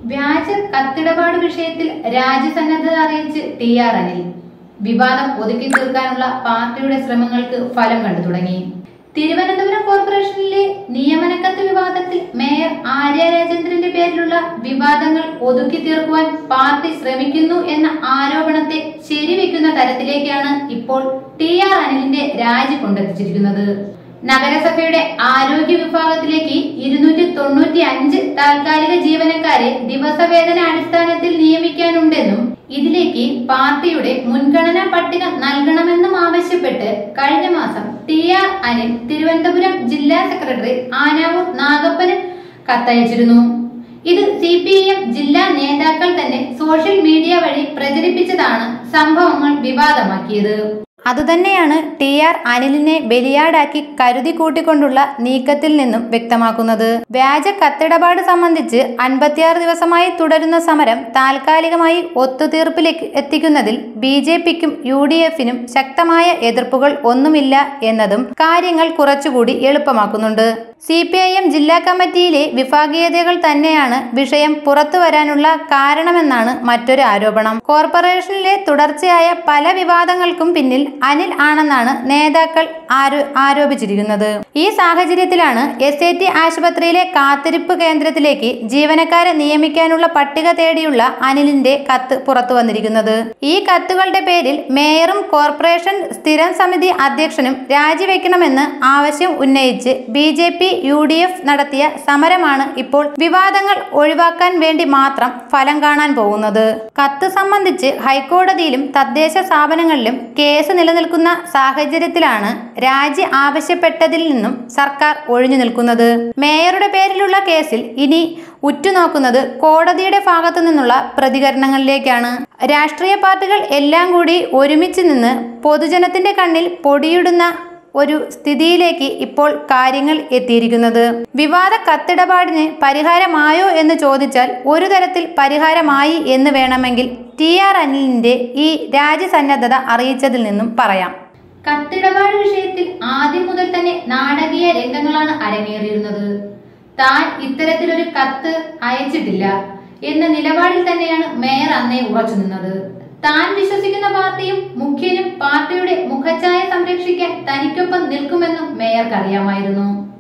വ്യാജ കത്തിടപാട് വിഷയത്തിൽ രാജ്യസന്നദ്ധത അറിയിച്ച് ടി ആർ അനിൽ വിവാദം ഒതുക്കി തീർക്കാനുള്ള പാർട്ടിയുടെ ശ്രമങ്ങൾക്ക് ഫലം കണ്ടു തുടങ്ങി തിരുവനന്തപുരം കോർപ്പറേഷനിലെ നിയമനക്കത്ത് വിവാദത്തിൽ മേയർ ആര്യ രാജേന്ദ്രന്റെ പേരിലുള്ള വിവാദങ്ങൾ ഒതുക്കി തീർക്കുവാൻ പാർട്ടി ശ്രമിക്കുന്നു എന്ന ആരോപണത്തെ ശരിവെക്കുന്ന തരത്തിലേക്കാണ് ഇപ്പോൾ ടി ആർ അനിലിന്റെ രാജി കൊണ്ടെത്തിച്ചിരിക്കുന്നത് നഗരസഭയുടെ ആരോഗ്യ വിഭാഗത്തിലേക്ക് ഇരുന്നൂറ്റി തൊണ്ണൂറ്റി അഞ്ച് താൽക്കാലിക ജീവനക്കാരെ ദിവസവേതന അടിസ്ഥാനത്തിൽ നിയമിക്കാനുണ്ടെന്നും ഇതിലേക്ക് പാർട്ടിയുടെ മുൻഗണനാ പട്ടിക നൽകണമെന്നും ആവശ്യപ്പെട്ട് കഴിഞ്ഞ മാസം ടി ആർ അനിൽ തിരുവനന്തപുരം ജില്ലാ സെക്രട്ടറി ആനാവൂർ നാഗപ്പന് കത്തയച്ചിരുന്നു ഇത് സി പി എം ജില്ലാ നേതാക്കൾ തന്നെ സോഷ്യൽ മീഡിയ വഴി പ്രചരിപ്പിച്ചതാണ് സംഭവങ്ങൾ വിവാദമാക്കിയത് അതുതന്നെയാണ് ടി ആർ അനിലിനെ ബലിയാടാക്കി കരുതി കൂട്ടിക്കൊണ്ടുള്ള നീക്കത്തിൽ നിന്നും വ്യക്തമാക്കുന്നത് വ്യാജ കത്തിടപാട് സംബന്ധിച്ച് അൻപത്തിയാറ് ദിവസമായി തുടരുന്ന സമരം താൽക്കാലികമായി ഒത്തുതീർപ്പിലേക്ക് എത്തിക്കുന്നതിൽ ബി ജെ പിക്കും യു ഡി എഫിനും ശക്തമായ എതിർപ്പുകൾ ഒന്നുമില്ല എന്നതും കാര്യങ്ങൾ കുറച്ചുകൂടി എളുപ്പമാക്കുന്നുണ്ട് സി പി ഐ എം ജില്ലാ കമ്മിറ്റിയിലെ വിഭാഗീയതകൾ തന്നെയാണ് വിഷയം പുറത്തു വരാനുള്ള കാരണമെന്നാണ് മറ്റൊരു ആരോപണം കോർപ്പറേഷനിലെ തുടർച്ചയായ പല വിവാദങ്ങൾക്കും പിന്നിൽ അനിൽ ആണെന്നാണ് നേതാക്കൾ ആരോ ആരോപിച്ചിരിക്കുന്നത് ഈ സാഹചര്യത്തിലാണ് എസ് എ ടി ആശുപത്രിയിലെ കാത്തിരിപ്പ് കേന്ദ്രത്തിലേക്ക് ജീവനക്കാരെ നിയമിക്കാനുള്ള പട്ടിക തേടിയുള്ള അനിലിന്റെ കത്ത് പുറത്തു വന്നിരിക്കുന്നത് ഈ കത്തുകളുടെ പേരിൽ മേയറും കോർപ്പറേഷൻ സ്ഥിരം സമിതി അധ്യക്ഷനും രാജിവെക്കണമെന്ന് ആവശ്യം ഉന്നയിച്ച് B J P U D F നടത്തിയ സമരമാണ് ഇപ്പോൾ വിവാദങ്ങൾ ഒഴിവാക്കാൻ വേണ്ടി മാത്രം ഫലം കാണാൻ പോകുന്നത് കത്ത് സംബന്ധിച്ച് ഹൈക്കോടതിയിലും തദ്ദേശ സ്ഥാപനങ്ങളിലും കേസ് നിലനിൽക്കുന്ന സാഹചര്യത്തിലാണ് രാജി ആവശ്യപ്പെട്ടതിൽ നിന്നും സർക്കാർ ഒഴിഞ്ഞു നിൽക്കുന്നത് മേയറുടെ പേരിലുള്ള കേസിൽ ഇനി ഉറ്റുനോക്കുന്നത് കോടതിയുടെ ഭാഗത്തു നിന്നുള്ള പ്രതികരണങ്ങളിലേക്കാണ് രാഷ്ട്രീയ പാർട്ടികൾ എല്ലാം കൂടി ഒരുമിച്ച് നിന്ന് പൊതുജനത്തിന്റെ കണ്ണിൽ പൊടിയിടുന്ന ഒരു സ്ഥിതിയിലേക്ക് ഇപ്പോൾ കാര്യങ്ങൾ എത്തിയിരിക്കുന്നത് വിവാദ കത്തിടപാടിന് പരിഹാരമായോ എന്ന് ചോദിച്ചാൽ ഒരു തരത്തിൽ പരിഹാരമായി എന്ന് വേണമെങ്കിൽ ടി ആർ അനിലിന്റെ ഈ രാജ്യസന്നദ്ധത അറിയിച്ചതിൽ നിന്നും പറയാം കത്തിടപാട് വിഷയത്തിൽ ആദ്യം മുതൽ തന്നെ നാടകീയ രംഗങ്ങളാണ് അരങ്ങേറിയിരുന്നത് താൻ ഇത്തരത്തിലൊരു കത്ത് അയച്ചിട്ടില്ല എന്ന നിലപാടിൽ തന്നെയാണ് മേയർ അന്നേ ഉറച്ചു നിന്നത് താൻ വിശ്വസിക്കുന്ന പാർട്ടിയും മുഖ്യനും പാർട്ടിയുടെ മുഖച്ഛായ സംരക്ഷിക്കാൻ തനിക്കൊപ്പം നിൽക്കുമെന്നും മേയർക്ക് അറിയാമായിരുന്നു